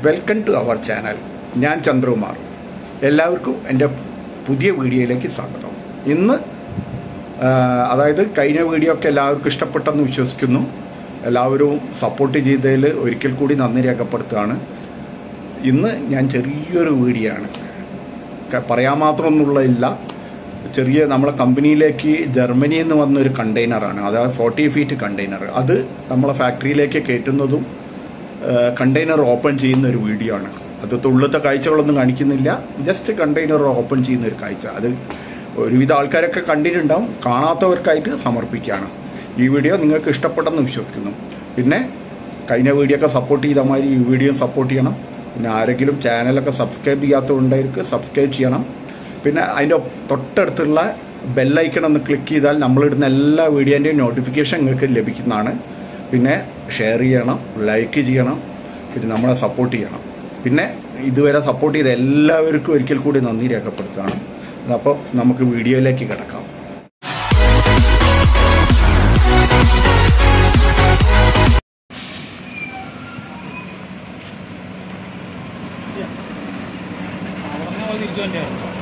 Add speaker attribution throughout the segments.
Speaker 1: welcome to our channel ഞാൻ ചന്ദ്രകുമാർ എല്ലാവർക്കും എൻ്റെ പുതിയ വീഡിയോയിലേക്ക് സ്വാഗതം ഇന്ന് ആ, അതായത് കഴിഞ്ഞ വീഡിയോ ഒക്കെ എല്ലാവർക്കും ഇഷ്ടപ്പെട്ടെന്ന് വിശ്വസിക്കുന്നു എല്ലാവരും സപ്പോർട്ട് ചെയ്തതിൽ ഒരിക്കൽ കൂടി നന്ദി രേഖപ്പെടുത്തുകയാണ് ഇന്ന് ഞാൻ ചെറിയൊരു വീഡിയോ ആണ് ക- പറയാൻ മാത്രമൊന്നുള്ളതില്ല ചെറിയ നമ്മളെ കമ്പനിയിലേക്ക് ജർമ്മനിയിൽ നിന്ന് വന്ന ഒരു കണ്ടെയ്നറാണ് അതായത് ഫോർട്ടി ഫീറ്റ് കണ്ടെയ്നർ അത് നമ്മളെ ഫാക്ടറിയിലേക്ക് കയറ്റുന്നതും കണ്ടെയ്നർ ഓപ്പൺ ചെയ്യുന്ന ഒരു വീഡിയോ ആണ് അത് ഉള്ളത്തെ കാഴ്ചകളൊന്നും കാണിക്കുന്നില്ല ജസ്റ്റ് കണ്ടെയ്നർ ഓപ്പൺ ചെയ്യുന്ന ഒരു കാഴ്ച അത് ഒരുവിധ ആൾക്കാരൊക്കെ കണ്ടിട്ടുണ്ടാവും കാണാത്തവർക്കായിട്ട് സമർപ്പിക്കുകയാണ് ഈ വീഡിയോ നിങ്ങൾക്ക് ഇഷ്ടപ്പെട്ടെന്ന് വിശ്വസിക്കുന്നു പിന്നെ കഴിഞ്ഞ വീഡിയോ ഒക്കെ സപ്പോർട്ട് ചെയ്ത മാതിരി ഈ വീഡിയോ സപ്പോർട്ട് ചെയ്യണം പിന്നെ ആരെങ്കിലും ചാനലൊക്കെ സബ്സ്ക്രൈബ് ചെയ്യാത്തതുകൊണ്ടായിരിക്കും സബ്സ്ക്രൈബ് ചെയ്യണം പിന്നെ അതിൻ്റെ തൊട്ടടുത്തുള്ള ബെല്ലൈക്കൺ ഒന്ന് ക്ലിക്ക് ചെയ്താൽ നമ്മളിടുന്ന എല്ലാ വീഡിയോൻ്റെയും നോട്ടിഫിക്കേഷൻ നിങ്ങൾക്ക് ലഭിക്കുന്നതാണ് പിന്നെ ഷെയർ ചെയ്യണം ലൈക്ക് ചെയ്യണം പിന്നെ നമ്മളെ സപ്പോർട്ട് ചെയ്യണം പിന്നെ ഇതുവരെ സപ്പോർട്ട് ചെയ്ത എല്ലാവർക്കും ഒരിക്കൽ കൂടി നന്ദി രേഖപ്പെടുത്തുകയാണ് അപ്പോൾ നമുക്ക് വീഡിയോയിലേക്ക് കിടക്കാം
Speaker 2: തിരിച്ചു വണ്ടിയാണ്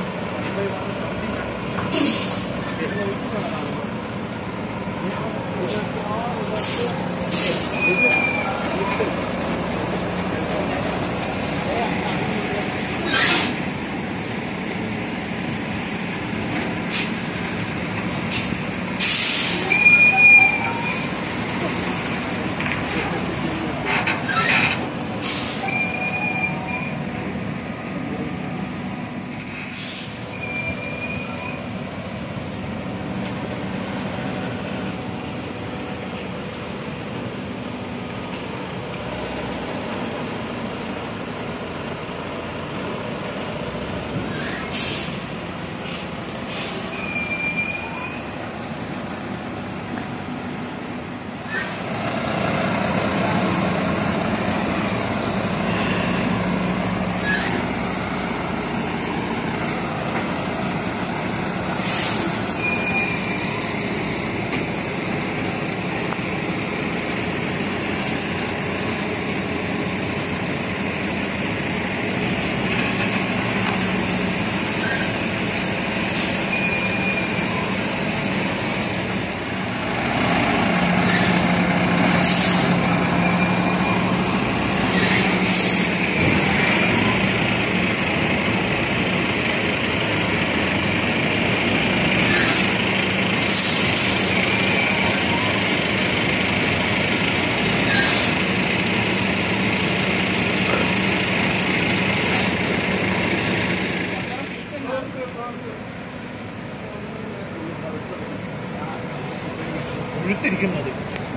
Speaker 1: ഇഴുത്തിരിക്കുന്നത്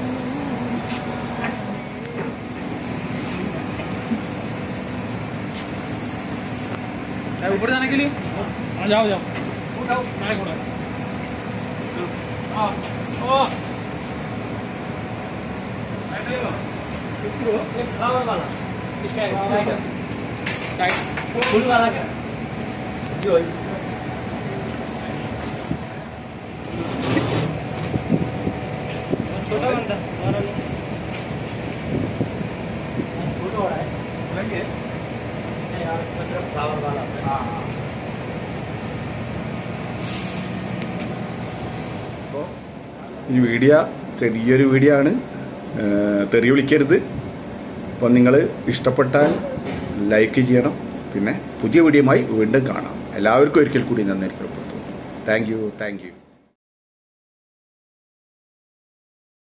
Speaker 2: ऊपर जाने के लिए हाँ जाओ जाओ उठाओ नाले उठाओ हाँ ओ फ्लावर वाला इसका टाइट फुल वाला क्या जो छोटा बनता छोटा हो रहा है नहीं यार इसमें सिर्फ फ्लावर वाला हाँ हाँ
Speaker 1: ഈ വീഡിയോ ചെറിയൊരു വീഡിയോ ആണ് ഏഹ് തെറി വിളിക്കരുത് അപ്പം നിങ്ങൾ ഇഷ്ടപ്പെട്ടാൽ ലൈക്ക് ചെയ്യണം പിന്നെ പുതിയ വീഡിയോയുമായി വീണ്ടും കാണാം എല്ലാവർക്കും ഒരിക്കൽ കൂടി നന്ദി രേഖപ്പെടുത്തുന്നു താങ്ക് യു താങ്ക് യു